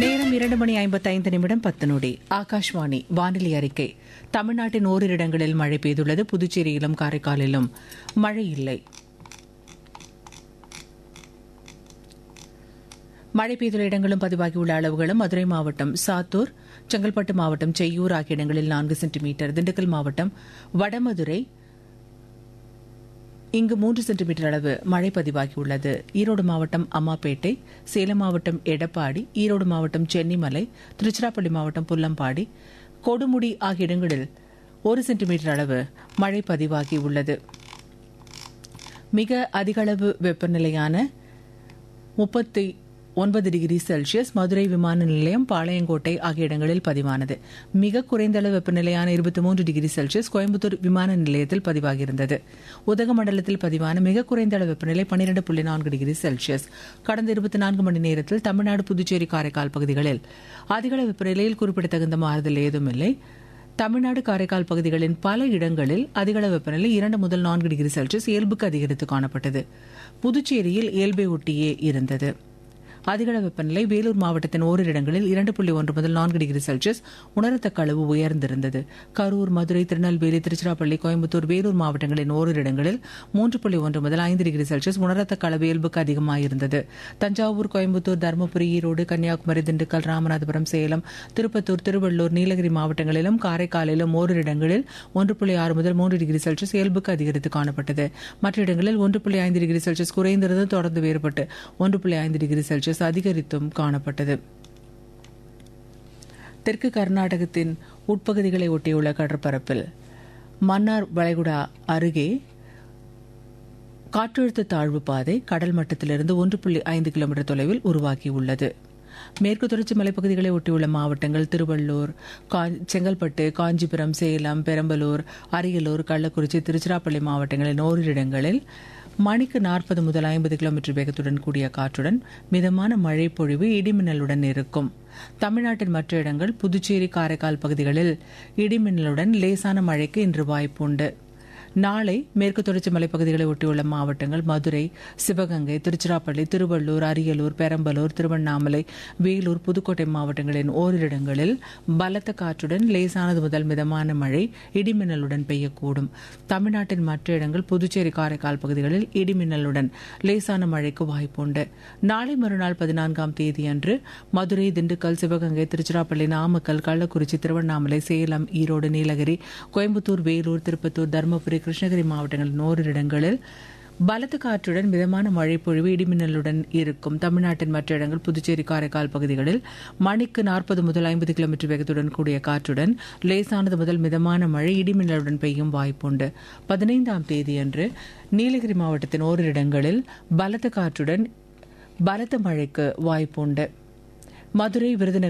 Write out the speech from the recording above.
நேரம் இரண்டு மணி ஐம்பத்தைந்து நிமிடம் பத்து நொடி ஆகாஷ்வாணி வானிலை அறிக்கை தமிழ்நாட்டின் ஓரிரு இடங்களில் மழை பெய்துள்ளது புதுச்சேரியிலும் காரைக்காலிலும் மழை இல்லை மழை பெய்துள்ள இடங்களும் பதிவாகியுள்ள அளவுகளும் மதுரை மாவட்டம் சாத்தூர் செங்கல்பட்டு மாவட்டம் செய்யூர் ஆகிய இடங்களில் நான்கு சென்டிமீட்டர் திண்டுக்கல் மாவட்டம் வடமதுரை இங்கு மூன்று சென்டிமீட்டர் அளவு மழை பதிவாகியுள்ளது ஈரோடு மாவட்டம் அம்மாப்பேட்டை சேலம் மாவட்டம் எடப்பாடி ஈரோடு மாவட்டம் சென்னிமலை திருச்சிராப்பள்ளி மாவட்டம் புல்லம்பாடி கொடுமுடி ஆகிய இடங்களில் ஒரு சென்டிமீட்டர் அளவு மழை பதிவாகியுள்ளது மிக அதிகளவு வெப்பநிலையான முப்பத்தி ஒன்பது டிகிரி செல்சியஸ் மதுரை விமான நிலையம் பாளையங்கோட்டை ஆகிய இடங்களில் பதிவானது மிக குறைந்த அளவு வெப்பநிலையான இருபத்தி மூன்று டிகிரி செல்சியஸ் கோயம்புத்தூர் விமான நிலையத்தில் பதிவாகியிருந்தது உதகமண்டலத்தில் பதிவான மிக குறைந்த அளவு வெப்பநிலை பன்னிரண்டு புள்ளி நான்கு டிகிரி செல்சியஸ் கடந்த இருபத்தி நான்கு மணி நேரத்தில் தமிழ்நாடு புதுச்சேரி காரைக்கால் பகுதிகளில் அதிகளவு வெப்பநிலையில் குறிப்பிடத்தகுந்த மாறுதல் ஏதுமில்லை தமிழ்நாடு காரைக்கால் பகுதிகளின் பல இடங்களில் அதிகளவு வெப்பநிலை இரண்டு முதல் நான்கு டிகிரி செல்சியஸ் இயல்புக்கு அதிகரித்து காணப்பட்டது புதுச்சேரியில் இயல்பை ஒட்டியே இருந்தது அதிகள வெப்பநிலை வேலூர் மாவட்டத்தின் ஓரிரு இடங்களில் இரண்டு புள்ளி ஒன்று முதல் நான்கு டிகிரி செல்சியஸ் உணரத்தக்க அளவு உயர்ந்திருந்தது கரூர் மதுரை திருநெல்வேலி திருச்சிராப்பள்ளி கோயம்புத்தூர் வேலூர் மாவட்டங்களின் ஓரிரு இடங்களில் மூன்று புள்ளி ஒன்று முதல் ஐந்து டிகிரி செல்சியஸ் உணரத்தக்க அளவு இயல்புக்கு அதிகமாயிருந்தது தஞ்சாவூர் கோயம்புத்தூர் தருமபுரி ஈரோடு கன்னியாகுமரி திண்டுக்கல் ராமநாதபுரம் சேலம் திருப்பத்தூர் திருவள்ளூர் நீலகிரி மாவட்டங்களிலும் காரைக்காலிலும் ஓரிரு இடங்களில் ஒன்று புள்ளி ஆறு முதல் மூன்று டிகிரி செல்சியஸ் இயல்புக்கு அதிகரித்து காணப்பட்டது மற்ற இடங்களில் ஒன்று புள்ளி ஐந்து டிகிரி செல்சியஸ் குறைந்திருந்து தொடர்ந்து வேறுபட்டு ஒன்று புள்ளி ஐந்து டிகிரி செல்சியஸ் அதிகரித்தும் காணப்பட்டது தெற்கு கர்நாடகத்தின் உட்பகுதிகளை ஒட்டியுள்ள கடற்பரப்பில் மன்னார் வளைகுடா அருகே காற்றழுத்த தாழ்வு பாதை கடல் மட்டத்திலிருந்து ஒன்று புள்ளி ஐந்து கிலோமீட்டர் தொலைவில் உருவாகியுள்ளது மேற்கு தொடர்ச்சி மலைப்பகுதிகளை ஒட்டியுள்ள மாவட்டங்கள் திருவள்ளூர் செங்கல்பட்டு காஞ்சிபுரம் சேலம் பெரம்பலூர் அரியலூர் கள்ளக்குறிச்சி திருச்சிராப்பள்ளி மாவட்டங்களின் ஓரிரு இடங்களில் மணிக்கு நாற்பது முதல் ஐம்பது கிலோமீட்டர் வேகத்துடன் கூடிய காற்றுடன் மிதமான மழை பொழிவு இடிமின்னலுடன் இருக்கும் தமிழ்நாட்டின் மற்ற இடங்கள் புதுச்சேரி காரைக்கால் பகுதிகளில் இடிமின்னலுடன் லேசான மழைக்கு இன்று வாய்ப்புண்டு நாளை மேற்கு தொடர்ச்சி மலைப்பகுதிகளை ஒட்டியுள்ள மாவட்டங்கள் மதுரை சிவகங்கை திருச்சிராப்பள்ளி திருவள்ளூர் அரியலூர் பெரம்பலூர் திருவண்ணாமலை வேலூர் புதுக்கோட்டை மாவட்டங்களின் ஓரிரு இடங்களில் பலத்த காற்றுடன் லேசானது முதல் மிதமான மழை இடிமின்னலுடன் பெய்யக்கூடும் தமிழ்நாட்டின் மற்ற இடங்கள் புதுச்சேரி காரைக்கால் பகுதிகளில் இடிமின்னலுடன் லேசான மழைக்கு வாய்ப்புண்டு நாளை மறுநாள் பதினான்காம் தேதியன்று மதுரை திண்டுக்கல் சிவகங்கை திருச்சிராப்பள்ளி நாமக்கல் கள்ளக்குறிச்சி திருவண்ணாமலை சேலம் ஈரோடு நீலகிரி கோயம்புத்தூர் வேலூர் திருப்பத்தூர் தருமபுரி கிருஷ்ணகிரி மாவட்டங்களின் ஓரிரு இடங்களில் பலத்த காற்றுடன் மிதமான மழை பொழிவு இடிமின்னலுடன் இருக்கும் தமிழ்நாட்டின் மற்ற இடங்கள் புதுச்சேரி காரைக்கால் பகுதிகளில் மணிக்கு நாற்பது முதல் ஐம்பது கிலோமீட்டர் வேகத்துடன் கூடிய காற்றுடன் லேசானது முதல் மிதமான மழை இடிமின்னலுடன் பெய்யும் வாய்ப்புண்டு பதினைந்தாம் தேதியன்று நீலகிரி மாவட்டத்தின் ஓரிரு இடங்களில் பலத்த காற்றுடன் பலத்த மழைக்கு வாய்ப்புண்டு மதுரை விருதுநகர்